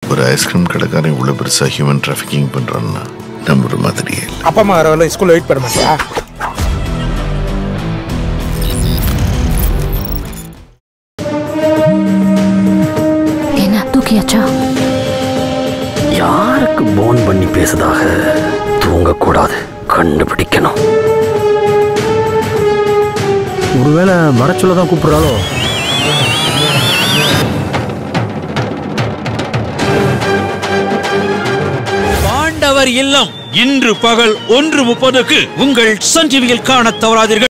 ஒரு ஐஸ்கிரீம் கடைக்காரன் இவ்வளோ பெருசாக ஹியூமன் டிராஃபிக்கிங் பண்ணுறான்னா நம்புற மாதிரியே இல்லை அப்பா அம்மா வர வரல ஸ்கூல்ல வெயிட் பண்ண மாட்டியா என்ன தூக்கியாச்சா யாருக்கு போன் பண்ணி பேசுதாக தூங்கக்கூடாது கண்டுபிடிக்கணும் ஒருவேளை வரச்சொல்ல தான் கூப்பிடுறாளோ பாண்டவர் இல்லம் இன்று பகல் ஒன்று முப்பதுக்கு உங்கள் சன் டிவியில் காணத் தவறாதீர்கள்